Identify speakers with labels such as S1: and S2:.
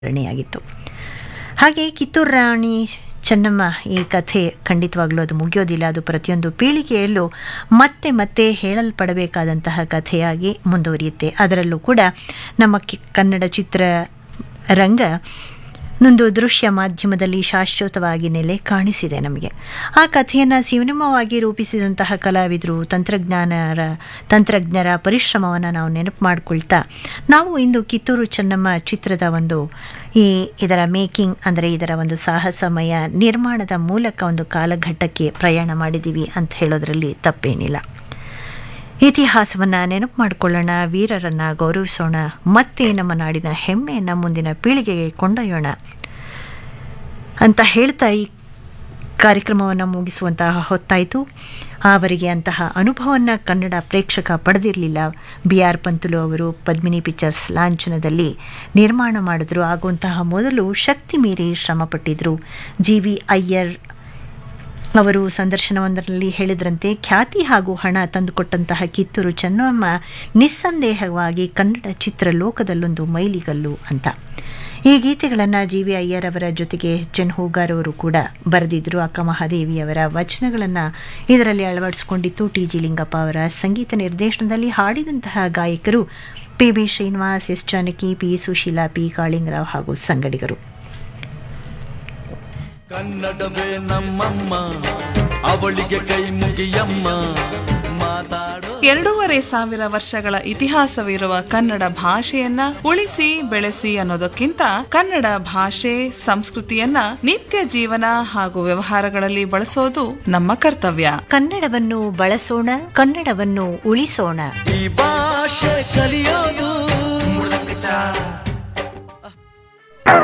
S1: ಪ್ರೇರಣೆಯಾಗಿತ್ತು ಹಾಗೆ ಕಿತ್ತೂರು ರಾಣಿ ಚೆನ್ನಮ್ಮ ಈ ಕಥೆ ಖಂಡಿತವಾಗ್ಲೂ ಅದು ಮುಗಿಯೋದಿಲ್ಲ ಅದು ಪ್ರತಿಯೊಂದು ಪೀಳಿಗೆಯಲ್ಲೂ ಮತ್ತೆ ಮತ್ತೆ ಹೇಳಲ್ಪಡಬೇಕಾದಂತಹ ಕಥೆಯಾಗಿ ಮುಂದುವರಿಯುತ್ತೆ ಅದರಲ್ಲೂ ಕೂಡ ನಮ್ಮ ಕಿ- ಕನ್ನಡ ಚಿತ್ರರಂಗ ನೊಂದು ದೃಶ್ಯ ಮಾಧ್ಯಮದಲ್ಲಿ ಶಾಶ್ವತವಾಗಿ ನೆಲೆ ಕಾಣಿಸಿದೆ ನಮಗೆ ಆ ಕಥೆಯನ್ನು ಸಿನಿಮವಾಗಿ ರೂಪಿಸಿದಂತಹ ಕಲಾವಿದರು ತಂತ್ರಜ್ಞಾನರ ತಂತ್ರಜ್ಞರ ಪರಿಶ್ರಮವನ್ನು ನಾವು ನೆನಪು ಮಾಡಿಕೊಳ್ತಾ ನಾವು ಇಂದು ಕಿತ್ತೂರು ಚೆನ್ನಮ್ಮ ಚಿತ್ರದ ಒಂದು ಈ ಇದರ ಮೇಕಿಂಗ್ ಅಂದರೆ ಇದರ ಒಂದು ಸಾಹಸಮಯ ನಿರ್ಮಾಣದ ಮೂಲಕ ಒಂದು ಕಾಲಘಟ್ಟಕ್ಕೆ ಪ್ರಯಾಣ ಮಾಡಿದ್ದೀವಿ ಅಂತ ಹೇಳೋದ್ರಲ್ಲಿ ತಪ್ಪೇನಿಲ್ಲ ಇತಿಹಾಸವನ್ನು ನೆನಪು ಮಾಡಿಕೊಳ್ಳೋಣ ವೀರರನ್ನು ಗೌರವಿಸೋಣ ಮತ್ತೆ ನಮ್ಮ ನಾಡಿನ ಹೆಮ್ಮೆಯನ್ನು ಮುಂದಿನ ಪೀಳಿಗೆಗೆ ಕೊಂಡೊಯ್ಯೋಣ ಅಂತ ಹೇಳ್ತಾ ಈ ಕಾರ್ಯಕ್ರಮವನ್ನು ಮುಗಿಸುವಂತಹ ಹೊತ್ತಾಯಿತು ಅವರಿಗೆ ಅಂತಹ ಅನುಭವವನ್ನು ಕನ್ನಡ ಪ್ರೇಕ್ಷಕ ಪಡೆದಿರಲಿಲ್ಲ ಬಿ ಆರ್ ಪಂತುಲು ಅವರು ಪದ್ಮಿನಿ ಪಿಕ್ಚರ್ಸ್ ಲಾಂಛನದಲ್ಲಿ ನಿರ್ಮಾಣ ಮಾಡಿದ್ರು ಆಗುವಂತಹ ಮೊದಲು ಶಕ್ತಿ ಮೀರಿ ಶ್ರಮಪಟ್ಟಿದ್ರು ಜಿ ವಿ ಅಯ್ಯರ್ ಅವರು ಸಂದರ್ಶನವೊಂದರಲ್ಲಿ ಹೇಳಿದ್ರಂತೆ ಖ್ಯಾತಿ ಹಾಗೂ ಹಣ ತಂದುಕೊಟ್ಟಂತಹ ಕಿತ್ತೂರು ಚೆನ್ನಮ್ಮ ನಿಸ್ಸಂದೇಹವಾಗಿ ಕನ್ನಡ ಚಿತ್ರಲೋಕದಲ್ಲೊಂದು ಮೈಲಿಗಲ್ಲು ಅಂತ ಈ ಗೀತೆಗಳನ್ನು ಜಿ ವಿ ಅಯ್ಯರ್ ಅವರ ಜೊತೆಗೆ ಎಚ್ ಎನ್ ಹೂಗಾರ್ ಅವರು ಕೂಡ ಬರೆದಿದ್ರು ಅಕ್ಕ ಮಹಾದೇವಿಯವರ ವಚನಗಳನ್ನು ಇದರಲ್ಲಿ ಅಳವಡಿಸಿಕೊಂಡಿತ್ತು ಟಿ ಜಿ ಲಿಂಗಪ್ಪ ಅವರ ಸಂಗೀತ ನಿರ್ದೇಶನದಲ್ಲಿ ಹಾಡಿದಂತಹ ಗಾಯಕರು P B Srinivas S Janaki P Susheela P Kalingarao ಹಾಗೂ ಸಂಗಡಿಗರು
S2: ಕನ್ನಡವೇ ನಮ್ಮಮ್ಮ ಅವಳಿಗೆ ಕೈ ಮುಗಿಯಮ್ಮ ಮಾತಾಡೋ
S3: ಎರಡೂವರೆ ಸಾವಿರ ವರ್ಷಗಳ ಇತಿಹಾಸವಿರುವ ಕನ್ನಡ ಭಾಷೆಯನ್ನ ಉಳಿಸಿ ಬೆಳೆಸಿ ಅನ್ನೋದಕ್ಕಿಂತ ಕನ್ನಡ ಭಾಷೆ ಸಂಸ್ಕೃತಿಯನ್ನ ನಿತ್ಯ ಜೀವನ ಹಾಗೂ ವ್ಯವಹಾರಗಳಲ್ಲಿ ಬಳಸೋದು ನಮ್ಮ ಕರ್ತವ್ಯ
S1: ಕನ್ನಡವನ್ನು ಬಳಸೋಣ ಕನ್ನಡವನ್ನು ಉಳಿಸೋಣ
S2: ಈ ಭಾಷೆ ಕಲಿಯೋದು